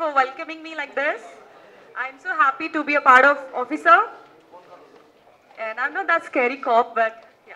welcoming me like this. I'm so happy to be a part of Officer. And I'm not that scary cop, but yeah.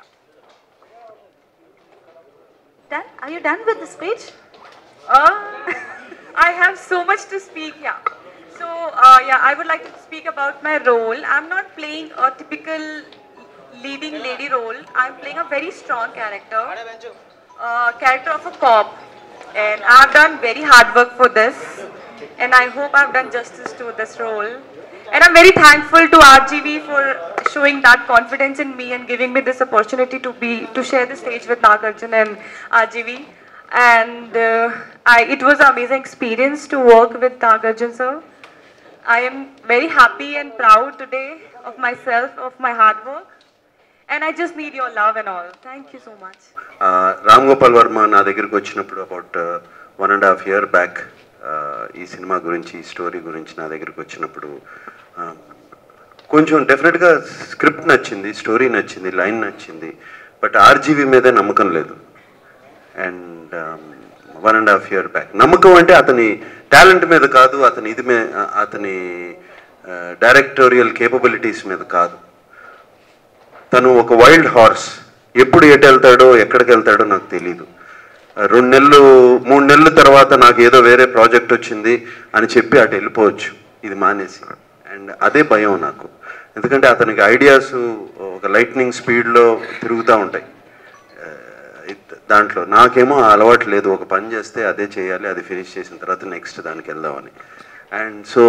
Done? Are you done with the speech? Uh, I have so much to speak, yeah. So, uh, yeah, I would like to speak about my role. I'm not playing a typical leading lady role. I'm playing a very strong character, uh, character of a cop. And I've done very hard work for this. And I hope I've done justice to this role. And I'm very thankful to RGV for showing that confidence in me and giving me this opportunity to be to share the stage with Nagarjun and RGV. And uh, I, it was an amazing experience to work with Nagarjun sir. I am very happy and proud today of myself, of my hard work. And I just need your love and all. Thank you so much. ఆ, రామ్ గోపాల్ వర్మ నా దగ్గరికి వచ్చినప్పుడు about one and half year back ఈ cinema గురించి ఈ story గురించి నా దగ్గరికి వచ్చినప్పుడు ఆ, కొంచెం డెఫినెట్గా స్క్రిప్ట్ నచ్చింది స్టోరీ నచ్చింది లైన్ నచ్చింది బట్ ఆర్జీవీ మీదే నమ్మకం లేదు and one and half year back నమ్మకం అంటే అతని టాలెంట్ మీద కాదు అతని ఇది మీద అతని డైరెక్టోరియల్ కేపబిలిటీస్ మీద కాదు తను ఒక వైల్డ్ హార్స్ ఎప్పుడు ఎటు వెళ్తాడో ఎక్కడికి వెళ్తాడో నాకు తెలియదు రెండు నెలలు మూడు నెలల తర్వాత నాకు ఏదో వేరే ప్రాజెక్ట్ వచ్చింది అని చెప్పి అటు వెళ్ళిపోవచ్చు ఇది మానేసి అండ్ అదే భయం నాకు ఎందుకంటే అతనికి ఐడియాస్ ఒక లైట్నింగ్ స్పీడ్లో తిరుగుతూ ఉంటాయి ఆ, ఇత్- దాంట్లో నాకేమో ఆ అలవాటు లేదు ఒక పని చేస్తే అదే చేయాలి అది ఫినిష్ చేసిన తర్వాత నెక్స్ట్ దానికి వెళ్దామని అండ్ సో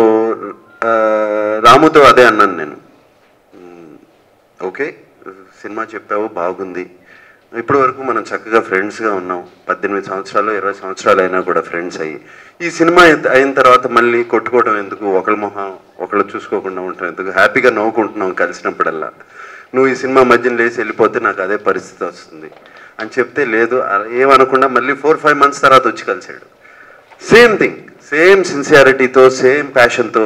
రాముతో అదే అన్నాను నేను మ్, ఓకే సినిమా చెప్పావు బాగుంది ఇప్పటి వరకు మనం చక్కగా ఫ్రెండ్స్గా ఉన్నాం పద్దెనిమిది సంవత్సరాలు ఇరవై సంవత్సరాలు అయినా కూడా ఫ్రెండ్స్ అయ్యి ఈ సినిమా అయిన- అయిన తర్వాత మళ్ళీ కొట్టుకోవడం ఎందుకు ఒకళ్ళ మొహం ఒకళ్ళు చూసుకోకుండా ఉండటం ఎందుకు హ్యాపీగా నవ్వుకుంటున్నాం కలిసినప్పుడల్లా నువ్వు ఈ సినిమా మధ్యన లేచి వెళ్ళిపోతే నాకు అదే పరిస్థితి వస్తుంది అని చెప్తే లేదు అలా ఏమనకుండా మళ్ళీ ఫోర్ ఫైవ్ మంత్స్ తర్వాత వచ్చి కలిసాడు సేమ్ థింగ్ సేమ్ సిన్సియారిటీతో సేమ్ ప్యాషన్తో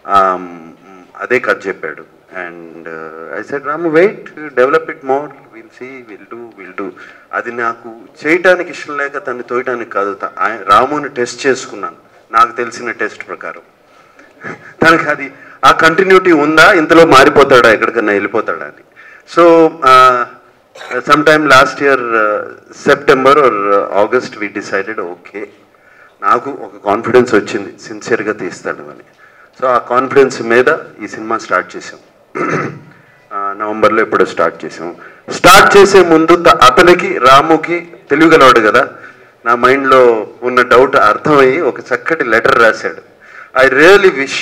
అదే కథ చెప్పాడు and I said Ramu wait develop it more will see will do will do అది నాకు చేయటానికి ఇష్టం లేక తను తోయటానికి కాదు త- ఆయ- రాముని టెస్ట్ చేసుకున్నాను నాకు తెలిసిన టెస్ట్ ప్రకారం తనకి అది ఆ కంటిన్యూటీ ఉందా ఇంతలో మారిపోతాడా ఎక్కడికన్నా వెళ్ళిపోతాడా అని so some time last year September or August we decided okay నాకు ఒక కాన్ఫిడెన్స్ వచ్చింది సిన్సియర్గా తీస్తాడు అని సో ఆ కాన్ఫిడెన్స్ మీద ఈ సినిమా స్టార్ట్ చేసాం ఆ, నవంబర్లో ఎప్పుడో స్టార్ట్ చేసాం స్టార్ట్ చేసే ముందు త- అతనికి రాముకి తెలియగలవాడు కదా నా మైండ్లో ఉన్న డౌట్ అర్థమయ్యి ఒక చక్కటి లెటర్ రాశాడు ఐ రియలీ విష్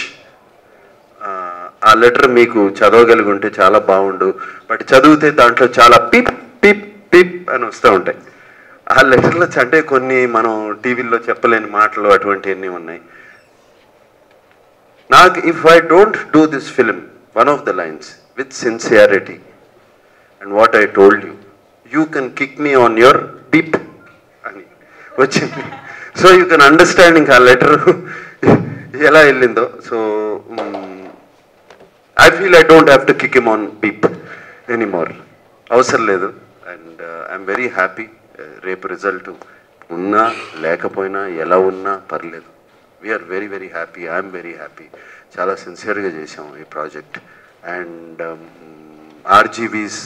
ఆ లెటర్ మీకు చదవగలిగి ఉంటే చాలా బాగుండు బట్ చదివితే దాంట్లో చాలా పిప్ పిప్ పిప్ అని వస్తూ ఉంటాయి ఆ లెటర్లో అంటే కొన్ని మనం టీవీలో చెప్పలేని మాటలు అటువంటివన్నీ ఉన్నాయి నాకు if I don't do this film one of the lines with sincerity and what I told you you can kick me on your pip అని వచ్చింది సో యూ కెన్ అండర్స్టాండ్ ఇంకా ఆ లెటర్ ఎలా వెళ్ళిందో so I feel I don't have to kick him on peep anymore అవసరం లేదు and I'm very happy రేపు result ఉన్నా లేకపోయినా ఎలా ఉన్నా పర్లేదు we're very very happy I'm very happy చాలా సిన్సియర్గా చేసాం ఈ project and RGV's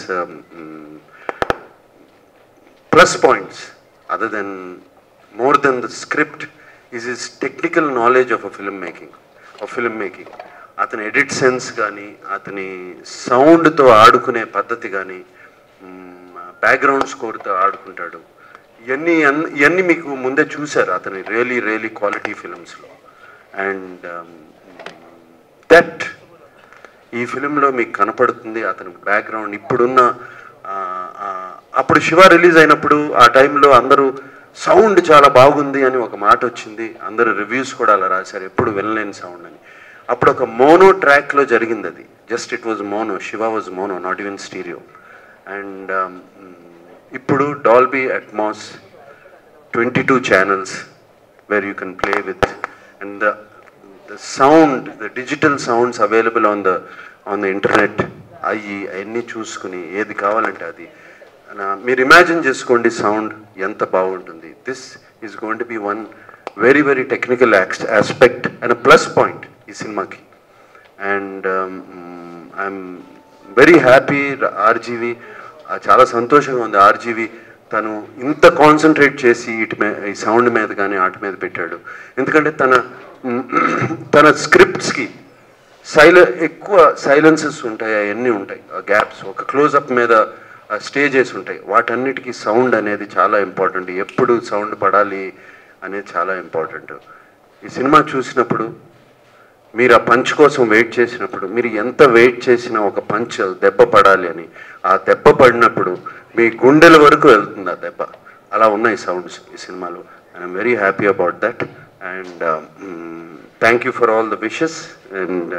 plus points other than more than the script is his technical knowledge of a filmmaking of filmmaking అతని ఎడిట్ సెన్స్ కానీ అతని సౌండ్తో ఆడుకునే పద్ధతి కానీ బ్యాక్గ్రౌండ్ స్కోర్తో ఆడుకుంటాడు ఇవన్నీ అన్- ఇవన్నీ మీకు ముందే చూశారు అతని రియలీ రియలీ క్వాలిటీ ఫిల్మ్స్లో అండ్ దట్ ఈ ఫిలింలో మీకు కనపడుతుంది అతని బ్యాక్గ్రౌండ్ ఇప్పుడున్న ఆ, ఆ, అప్పుడు శివ రిలీజ్ అయినప్పుడు ఆ టైంలో అందరూ సౌండ్ చాలా బాగుంది అని ఒక మాట వచ్చింది అందరూ రివ్యూస్ కూడా అలా రాశారు ఎప్పుడు వినలేని సౌండ్ అని అప్పుడు ఒక మోనో ట్రాక్లో జరిగింది అది just it was mono Shiva was mono not even stereo and ఇప్పుడు Dolby Atmos 22 channels where you can play with and the the sound the digital sounds available on the on the internet అవి అవన్నీ చూసుకుని ఏది కావాలంటే అది నా- మీరు imagine చేసుకోండి సౌండ్ ఎంత బాగుంటుంది this is going to be one very very technical aspect and plus point ఈ సినిమాకి and I'm very happy RGV చాలా సంతోషంగా ఉంది ఆర్జీవి తను ఇంత కాన్సన్ట్రేట్ చేసి ఇటు మీద ఈ సౌండ్ మీద కానీ వాటి మీద పెట్టాడు ఎందుకంటే తన తన స్క్రిప్ట్స్కి సైల ఎక్కువ సైలెన్సెస్ ఉంటాయి అవన్నీ ఉంటాయి గ్యాప్స్ ఒక క్లోజప్ మీద స్టేజెస్ ఉంటాయి వాటన్నిటికీ సౌండ్ అనేది చాలా ఇంపార్టెంట్ ఎప్పుడు సౌండ్ పడాలి అనేది చాలా ఇంపార్టెంట్ ఈ సినిమా చూసినప్పుడు మీరు ఆ పంచ్ కోసం వెయిట్ చేసినప్పుడు మీరు ఎంత వెయిట్ చేసినా ఒక పంచ్ దెబ్బ పడాలి అని ఆ దెబ్బ పడినప్పుడు మీ గుండెల వరకు వెళ్తుంది ఆ దెబ్బ అలా ఉన్నాయి సౌండ్స్ ఈ సినిమాలో I'm very happy about that and thank you for all the wishes and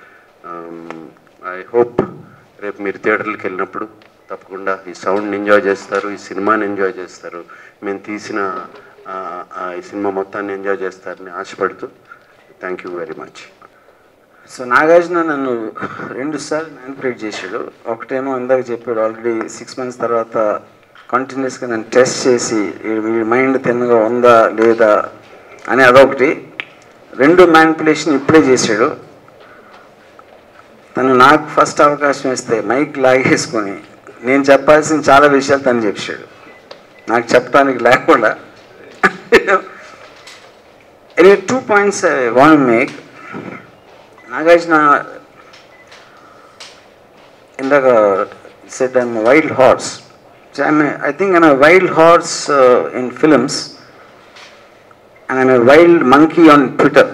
I hope రేపు మీరు థియేటర్లకు వెళ్ళినప్పుడు తప్పకుండా ఈ సౌండ్ని ఎంజాయ్ చేస్తారు ఈ సినిమాని ఎంజాయ్ చేస్తారు మేము తీసిన ఆ, ఆ, ఈ సినిమా మొత్తాన్ని ఎంజాయ్ చేస్తారని ఆశపడుతూ thank you very much so Nagarjuna నన్ను రెండు సార్లు మ్యానిపులేట్ చేశాడు ఒకటేమో ఇందాక చెప్పాడు ఆల్రెడీ సిక్స్ మంత్స్ తర్వాత కంటిన్యూస్గా నన్ను టెస్ట్ చేసి వీడి మైండ్ తిన్నగా ఉందా లేదా అని అదొకటి రెండు మ్యానిపులేషన్ ఇప్పుడే చేశాడు తను నాకు ఫస్ట్ అవకాశం ఇస్తే మైక్ లాగేసుకొని నేను చెప్పాల్సిన చాలా విషయాలు తను చెప్పాడు నాకు చెప్పడానికి లేకుండా any two points I want make Nagarjuna ఇందాక set I'm wild horse I think I'm wild horse in films and I'm wild monkey on Twitter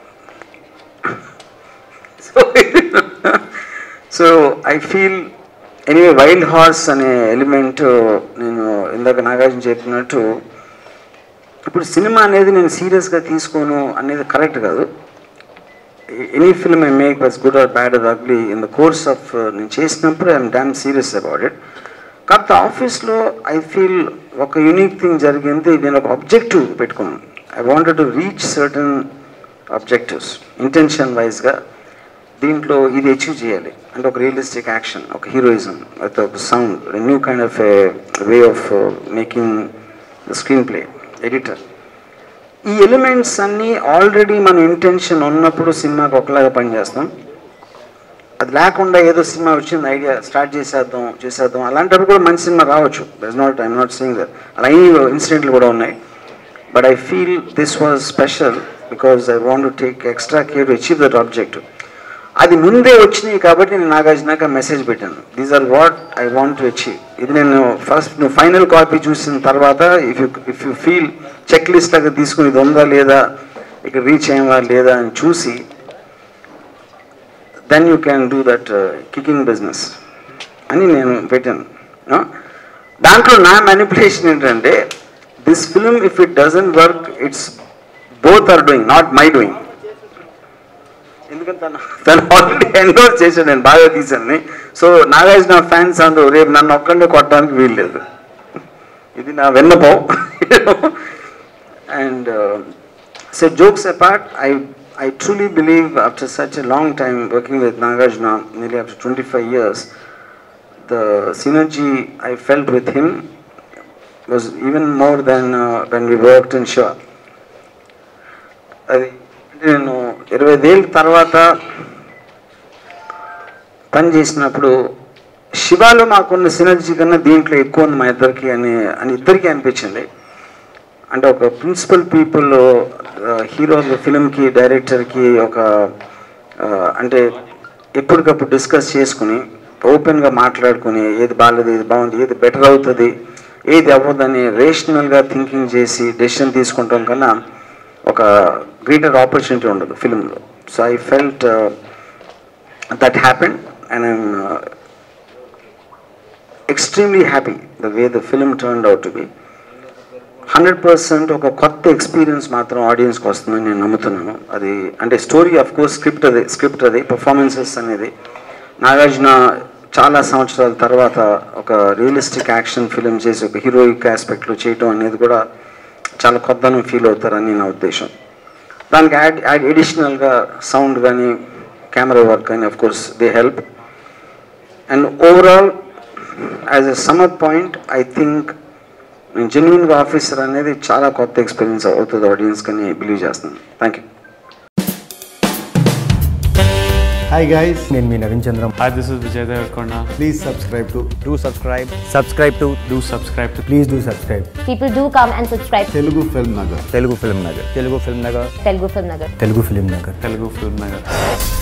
so so I feel anyway wild horse అనే ఎలిమెంట్ నేను ఇందాక నాగార్జున చెప్పినట్టు ఇప్పుడు cinema అనేది నేను సీరియస్గా తీసుకోను అనేది కరెక్ట్ కాదు any film I make was good or bad or ugly in the course of నేను చేసినప్పుడు I'm damn serious about it కాకపోతే ఆఫీస్లో ఐ ఫీల్ ఒక యూనిక్ థింగ్ జరిగింది నేను ఒక ఆబ్జెక్టివ్ పెట్టుకున్నాను I wanted to reach certain objectives intention వైజ్గా దీంట్లో ఇది అచీవ్ చేయాలి అంటే ఒక రియలిస్టిక్ యాక్షన్ ఒక హీరోయిజం విత్ ఒక sound new kind of way of making the screenplay editor ఈ ఎలిమెంట్స్ అన్నీ ఆల్రెడీ మన ఇంటెన్షన్ ఉన్నప్పుడు సినిమాకి ఒకలాగా పనిచేస్తాం అది లేకుండా ఏదో సినిమా వచ్చింది ఐడియా స్టార్ట్ చేసేద్దాం చేసేద్దాం అలాంటప్పుడు కూడా మంచి సినిమా రావచ్చు thus not I'm not seeing that అలా ఇన్సిడెంట్లు కూడా ఉన్నాయి but I feel this was special because I want to take extra care to achieve that objective అది ముందే వచ్చినాయి కాబట్టి నేను నాగార్జునక మెసేజ్ పెట్టాను these are what I want to achieve ఇది నేను ఫస్ట్ నువ్వు ఫైనల్ కాపీ చూసిన తర్వాత if you if you feel checklist లాగా తీసుకుని ఇది ఉందా లేదా ఇక్కడ రీచ్ అయ్యవా లేదా అని చూసి then you can do that kicking business అని నేను పెట్టాను no? దాంట్లో నా మ్యానిపులేషన్ ఏంటంటే this film if it doesn't work it's both are doing not my doing ఎందుకంటే తను తను ఆల్రెడీ ఎండోర్ చేశాడు నేను బాగా తీశాను సో నాగార్జున ఫ్యాన్స్ అందరూ రేపు నన్ను ఒక్కడే కొట్టడానికి వీల్లేదు ఇది నా విన్నపం and so jokes apart I I truly believe after such a long time working with Nagarjuna nearly after twenty five years the synergy I felt with him was even more than when we worked in show అది అంటే నేను ఇరవై ఏళ్ళ తర్వాత పని చేసినప్పుడు శివాలో మాకున్న synergy కన్నా దీంట్లో ఎక్కువ ఉంది మా ఇద్దరికి అని అని ఇద్దరికి అనిపించింది అంటే ఒక ప్రిన్సిపల్ పీపుల్ హీరో ఫిలింకి డైరెక్టర్కి ఒక ఆ, అంటే ఎప్పటికప్పుడు డిస్కస్ చేసుకుని ఓపెన్గా మాట్లాడుకుని ఏది బాగాలేదు ఏది బాగుంది ఏది బెటర్ అవుతుంది ఏది అవ్వదని రేషనల్గా థింకింగ్ చేసి డెసిషన్ తీసుకుంటాం కన్నా ఒక గ్రేటర్ ఆపర్చునిటీ ఉండదు ఫిలింలో so I felt that happen and I'm ఎక్స్ట్రీమ్లీ happy the way the film turn out to be hundred percent ఒక కొత్త ఎక్స్పీరియన్స్ మాత్రం ఆడియన్స్కి వస్తుందని నేను నమ్ముతున్నాను అది అంటే స్టోరీ ఆఫ్ కోర్స్ స్క్రిప్ట్ అది స్క్రిప్ట్ అది పర్ఫార్మెన్సెస్ అనేది నాగార్జున చాలా సంవత్సరాల తర్వాత ఒక రియలిస్టిక్ యాక్షన్ ఫిలిం చేసి ఒక హీరోయిక్ ఆస్పెక్ట్లో చేయటం అనేది కూడా చాలా కొత్తను ఫీల్ అవుతారని నా ఉద్దేశం దానికి యాడ్ యాడ్ ఎడిషనల్గా సౌండ్ కానీ కెమెరా వర్క్ కానీ of course they help and overall as a summer point I think నేను జెన్యున్గా ఆఫీసర్ అనేది చాలా కొత్త ఎక్స్పీరియన్స్ అవుతుంది ఆడియన్స్ కానీ బిలీవ్ చేస్తున్నాను థ్యాంక్ యూ Hi guys, నేను మీ Naveen Chandram Hi, this is Vijay Devarkonda. please subscribe to do subscribe subscribe to Do subscribe to please do subscribe People do come and subscribe. Telugu Film Nagar. Telugu film Nagar Telugu film Nagar Telugu Film Nagar. Telugu film Nagar Telugu Film Nagar.